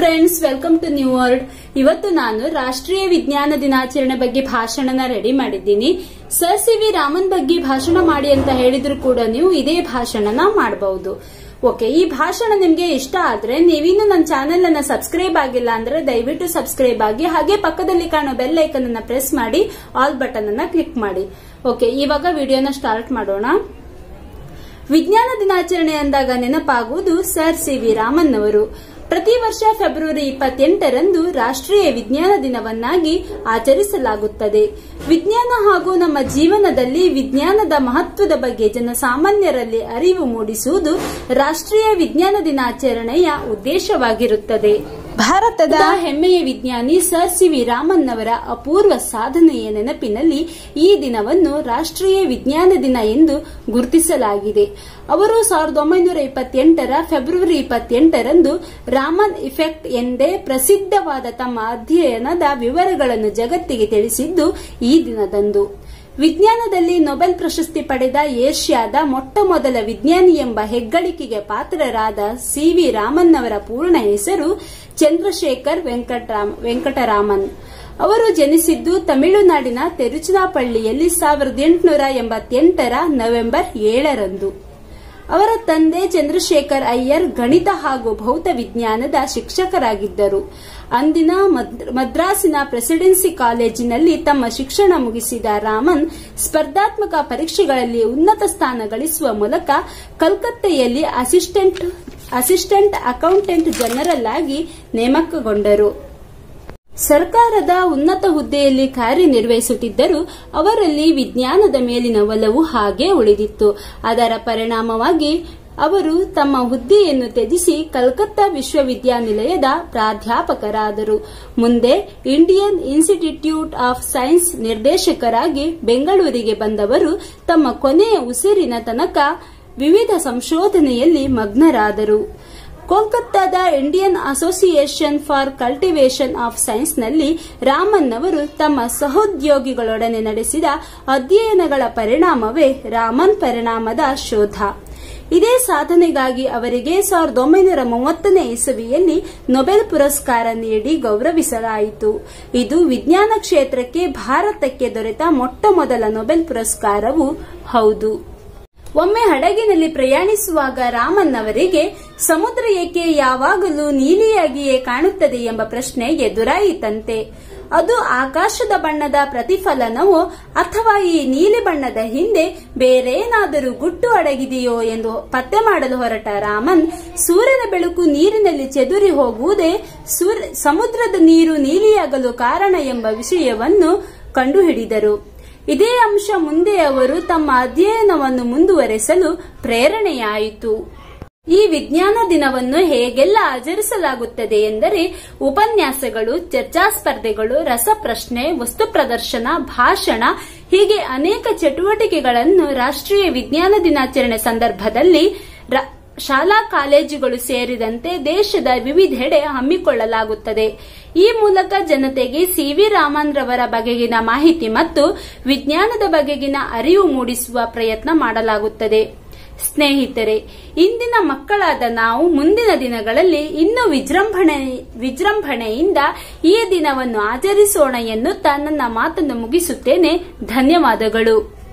friends welcome to new world ಇವತ್ತು ನಾನು ರಾಷ್ಟ್ರೀಯ ವಿಜ್ಞಾನ ದಿನಾಚರಣೆ ಬಗ್ಗೆ ಭಾಷಣನ ರೆಡಿ ಮಾಡಿದ್ದೀನಿ ಸರ್ ಸಿ ವಿ ರಾಮನ್ ಬಗ್ಗೆ ಭಾಷಣ ಮಾಡಿ ಅಂತ ಹೇಳಿದ್ರು ಕೂಡ ನೀವು ಇದೇ ಭಾಷಣನ ಮಾಡಬಹುದು ಓಕೆ ಈ ಭಾಷಣ ನಿಮ್ಗೆ ಇಷ್ಟ ಆದ್ರೆ ನೀವಿನ್ನು ನನ್ನ ಚಾನೆಲ್ ಅನ್ನ ಸಬ್ಸ್ಕ್ರೈಬ್ ಆಗಿಲ್ಲ ಅಂದ್ರೆ ದಯವಿಟ್ಟು ಸಬ್ಸ್ಕ್ರೈಬ್ ಆಗಿ ಹಾಗೆ ಪಕ್ಕದಲ್ಲಿ ಕಾಣೋ ಬೆಲ್ ಐಕನ್ ಅನ್ನ ಪ್ರೆಸ್ ಮಾಡಿ ಆಲ್ ಬಟನ್ ಅನ್ನ ಕ್ಲಿಕ್ ಮಾಡಿ ಓಕೆ ಇವಾಗ ವಿಡಿಯೋನ ಸ್ಟಾರ್ಟ್ ಮಾಡೋಣ ವಿಜ್ಞಾನ ದಿನಾಚರಣೆ ಅಂದಾಗ ನೆನಪಾಗುವುದು ಸರ್ ಸಿ ವಿ ರಾಮನ್ ಅವರು ಪ್ರತಿ ವರ್ಷ ಫೆಬ್ರವರಿ ಇಪ್ಪತ್ತೆಂಟರಂದು ರಾಷ್ಟ್ರೀಯ ವಿಜ್ಞಾನ ದಿನವನ್ನಾಗಿ ಆಚರಿಸಲಾಗುತ್ತದೆ ವಿಜ್ಞಾನ ಹಾಗೂ ನಮ್ಮ ಜೀವನದಲ್ಲಿ ವಿಜ್ಞಾನದ ಮಹತ್ವದ ಬಗ್ಗೆ ಜನಸಾಮಾನ್ಯರಲ್ಲಿ ಅರಿವು ಮೂಡಿಸುವುದು ರಾಷ್ಟ್ರೀಯ ವಿಜ್ಞಾನ ದಿನಾಚರಣೆಯ ಉದ್ದೇಶವಾಗಿರುತ್ತದೆ ಭಾರತದ ಹೆಮ್ಮೆಯ ವಿಜ್ಞಾನಿ ಸರ್ ಸಿ ವಿ ರಾಮನ್ ಅವರ ಅಪೂರ್ವ ಸಾಧನೆಯ ನೆನಪಿನಲ್ಲಿ ಈ ದಿನವನ್ನು ರಾಷ್ಟ್ರೀಯ ವಿಜ್ಞಾನ ದಿನ ಎಂದು ಗುರುತಿಸಲಾಗಿದೆ ಅವರು ಸಾವಿರದ ಒಂಬೈನೂರ ಇಪ್ಪತ್ತೆಂಟರ ಫೆಬ್ರವರಿ ಇಪ್ಪತ್ತೆಂಟರಂದು ರಾಮನ್ ಇಫೆಕ್ಟ್ ಎಂದೇ ಪ್ರಸಿದ್ಧವಾದ ತಮ್ಮ ಅಧ್ಯಯನದ ವಿವರಗಳನ್ನು ಜಗತ್ತಿಗೆ ತಿಳಿಸಿದ್ದು ಈ ದಿನದಂದು ವಿಜ್ಞಾನದಲ್ಲಿ ನೊಬೆಲ್ ಪ್ರಶಸ್ತಿ ಪಡೆದ ಏಷ್ಯಾದ ಮೊಟ್ಟ ಮೊದಲ ವಿಜ್ಞಾನಿ ಎಂಬ ಹೆಗ್ಗಳಿಕೆಗೆ ಪಾತ್ರರಾದ ಸಿ ವಿ ರಾಮನ್ ಅವರ ಪೂರ್ಣ ಹೆಸರು ಚಂದ್ರಶೇಖರ್ ವೆಂಕಟರಾಮನ್ ಅವರು ಜನಿಸಿದ್ದು ತಮಿಳುನಾಡಿನ ತಿರುಚನಾಪಳ್ಳಿಯಲ್ಲಿ ಸಾವಿರದ ಎಂಟುನೂರ ಎಂಬತ್ತೆಂಟರ ನವೆಂಬರ್ ಏಳರಂದು ಅವರ ತಂದೆ ಚಂದ್ರಶೇಖರ್ ಅಯ್ಯರ್ ಗಣಿತ ಹಾಗೂ ಭೌತ ವಿಜ್ಞಾನದ ಶಿಕ್ಷಕರಾಗಿದ್ದರು ಅಂದಿನ ಮದ್ರಾಸಿನ ಪ್ರೆಸಿಡೆನ್ಸಿ ಕಾಲೇಜಿನಲ್ಲಿ ತಮ್ಮ ಶಿಕ್ಷಣ ಮುಗಿಸಿದ ರಾಮನ್ ಸ್ಪರ್ಧಾತ್ಮಕ ಪರೀಕ್ಷೆಗಳಲ್ಲಿ ಉನ್ನತ ಸ್ಥಾನ ಗಳಿಸುವ ಮೂಲಕ ಕಲ್ಕತ್ತೆಯಲ್ಲಿ ಅಸಿಸ್ಟೆಂಟ್ ಅಸಿಸ್ಟೆಂಟ್ ಅಕೌಂಟೆಂಟ್ ಜನರಲ್ ಆಗಿ ನೇಮಕಗೊಂಡರು ಸರ್ಕಾರದ ಉನ್ನತ ಹುದ್ದೆಯಲ್ಲಿ ಕಾರ್ಯನಿರ್ವಹಿಸುತ್ತಿದ್ದರೂ ಅವರಲ್ಲಿ ವಿಜ್ಞಾನದ ಮೇಲಿನ ಒಲವು ಹಾಗೆ ಉಳಿದಿತ್ತು ಅದರ ಪರಿಣಾಮವಾಗಿ ಅವರು ತಮ್ಮ ಹುದ್ದೆಯನ್ನು ತ್ಯಜಿಸಿ ಕಲ್ಕತ್ತಾ ವಿಶ್ವವಿದ್ಯಾನಿಲಯದ ಪ್ರಾಧ್ಯಾಪಕರಾದರು ಮುಂದೆ ಇಂಡಿಯನ್ ಇನ್ಸ್ಟಿಟ್ಯೂಟ್ ಆಫ್ ಸೈನ್ಸ್ ನಿರ್ದೇಶಕರಾಗಿ ಬೆಂಗಳೂರಿಗೆ ಬಂದವರು ತಮ್ಮ ಕೊನೆಯ ಉಸಿರಿನ ತನಕ ವಿವಿಧ ಸಂಶೋಧನೆಯಲ್ಲಿ ಮಗ್ನರಾದರು ಕೋಲ್ಕತ್ತಾದ Indian Association for Cultivation of ಸೈನ್ಸ್ನಲ್ಲಿ ರಾಮನ್ ಅವರು ತಮ್ಮ ಸಹೋದ್ಯೋಗಿಗಳೊಡನೆ ನಡೆಸಿದ ಅಧ್ಯಯನಗಳ ಪರಿಣಾಮವೇ ರಾಮನ್ ಪರಿಣಾಮದ ಶೋಧ ಇದೇ ಸಾಧನೆಗಾಗಿ ಅವರಿಗೆ ಸಾವಿರದ ಒಂಬೈನೂರ ಮೂವತ್ತನೇ ಇಸವಿಯಲ್ಲಿ ನೊಬೆಲ್ ಪುರಸ್ಕಾರ ನೀಡಿ ಗೌರವಿಸಲಾಯಿತು ಇದು ವಿಜ್ಞಾನ ಕ್ಷೇತ್ರಕ್ಕೆ ಭಾರತಕ್ಕೆ ದೊರೆತ ಮೊಟ್ಟ ಮೊದಲ ನೊಬೆಲ್ ಪುರಸ್ಕಾರವೂ ಹೌದು ಒಮ್ಮೆ ಹಡಗಿನಲ್ಲಿ ಪ್ರಯಾಣಿಸುವಾಗ ರಾಮನ್ ಅವರಿಗೆ ಸಮುದ್ರ ಏಕೆ ಯಾವಾಗಲೂ ನೀಲಿಯಾಗಿಯೇ ಕಾಣುತ್ತದೆ ಎಂಬ ಪ್ರಶ್ನೆ ಎದುರಾಯಿತಂತೆ ಅದು ಆಕಾಶದ ಬಣ್ಣದ ಪ್ರತಿಫಲನವೋ ಅಥವಾ ಈ ನೀಲಿ ಬಣ್ಣದ ಹಿಂದೆ ಬೇರೇನಾದರೂ ಗುಟ್ಟು ಅಡಗಿದೆಯೋ ಎಂದು ಪತ್ತೆ ಮಾಡಲು ಹೊರಟ ರಾಮನ್ ಸೂರ್ಯನ ಬೆಳಕು ನೀರಿನಲ್ಲಿ ಚೆದುರಿ ಹೋಗುವುದೇ ಸಮುದ್ರದ ನೀರು ನೀಲಿಯಾಗಲು ಕಾರಣ ಎಂಬ ವಿಷಯವನ್ನು ಕಂಡುಹಿಡಿದರು ಇದೇ ಅಂಶ ಮುಂದೆ ಅವರು ತಮ್ಮ ಅಧ್ಯಯನವನ್ನು ಮುಂದುವರೆಸಲು ಪ್ರೇರಣೆಯಾಯಿತು ಈ ವಿಜ್ಞಾನ ದಿನವನ್ನು ಹೇಗೆಲ್ಲ ಆಚರಿಸಲಾಗುತ್ತದೆ ಎಂದರೆ ಉಪನ್ಯಾಸಗಳು ಚರ್ಚಾ ಸ್ಪರ್ಧೆಗಳು ರಸಪ್ರಶ್ನೆ ವಸ್ತು ಪ್ರದರ್ಶನ ಭಾಷಣ ಹೀಗೆ ಅನೇಕ ಚಟುವಟಿಕೆಗಳನ್ನು ರಾಷ್ಟ್ರೀಯ ವಿಜ್ಞಾನ ದಿನಾಚರಣೆ ಸಂದರ್ಭದಲ್ಲಿ ಶಾಲಾ ಕಾಲೇಜುಗಳು ಸೇರಿದಂತೆ ದೇಶದ ವಿವಿಧೆಡೆ ಹಮ್ಮಿಕೊಳ್ಳಲಾಗುತ್ತದೆ ಈ ಮೂಲಕ ಜನತೆಗೆ ಸಿ ವಿ ರಾಮನ್ ರವರ ಬಗೆಗಿನ ಮಾಹಿತಿ ಮತ್ತು ವಿಜ್ಞಾನದ ಬಗೆಗಿನ ಅರಿವು ಮೂಡಿಸುವ ಪ್ರಯತ್ನ ಮಾಡಲಾಗುತ್ತದೆ ಸ್ನೇಹಿತರೆ ಇಂದಿನ ಮಕ್ಕಳಾದ ನಾವು ಮುಂದಿನ ದಿನಗಳಲ್ಲಿ ಇನ್ನೂ ವಿಜೃಂಭಣೆ ವಿಜೃಂಭಣೆಯಿಂದ ಈ ದಿನವನ್ನು ಆಚರಿಸೋಣ ಎನ್ನುತ್ತಾ ನನ್ನ ಮಾತನ್ನು ಮುಗಿಸುತ್ತೇನೆ ಧನ್ಯವಾದಗಳು